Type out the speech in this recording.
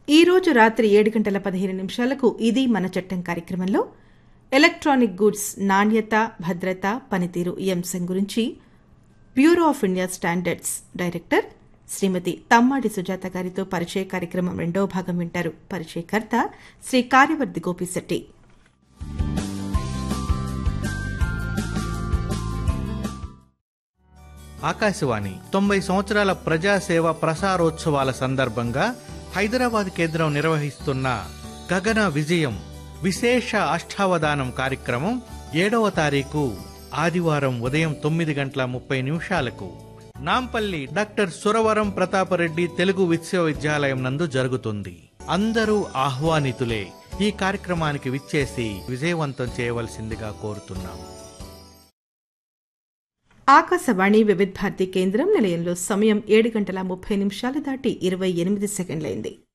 ఈ రోజు రాత్రి ఏడు గంటల పదిహేను నిమిషాలకు ఇది మన చట్టం కార్యక్రమంలో ఎలక్ట్రానిక్ గూడ్స్ నాణ్యత భద్రత పనితీరు ఈ అంశం గురించి bureau of India standards director Shrimati Tammadi Sujatha గారితో పరిచయ కార్యక్రమం రెండవ భాగం వింటారు పరిచయకర్త శ్రీ కార్యవర్ది గోపిశెట్టి ఆకాశవాణి తొంభై సంవత్సరాల ప్రజాసేవ ప్రసారోత్సవాల సందర్భంగా హైదరాబాద్ కేంద్రం నిర్వహిస్తున్న గగన విజయం విశేష అష్టావధానం కార్యక్రమం ఏడవ తారీఖు ఆదివారం ఉదయం తొమ్మిది గంటల ముప్పై నిమిషాలకు నాంపల్లి డాక్టర్ సురవరం ప్రతాపరెడ్డి తెలుగు విశ్వవిద్యాలయం నందు జరుగుతుంది అందరూ ఆహ్వానితులే ఈ కార్యక్రమానికి విచ్చేసి విజయవంతం చేయవలసిందిగా కోరుతున్నాం ఆకాశవాణి వివిధ భారతి కేంద్రం నిలయంలో సమయం ఏడు గంటల ముప్పై నిమిషాలు దాటి ఇరవై ఎనిమిది సెకండ్లైంది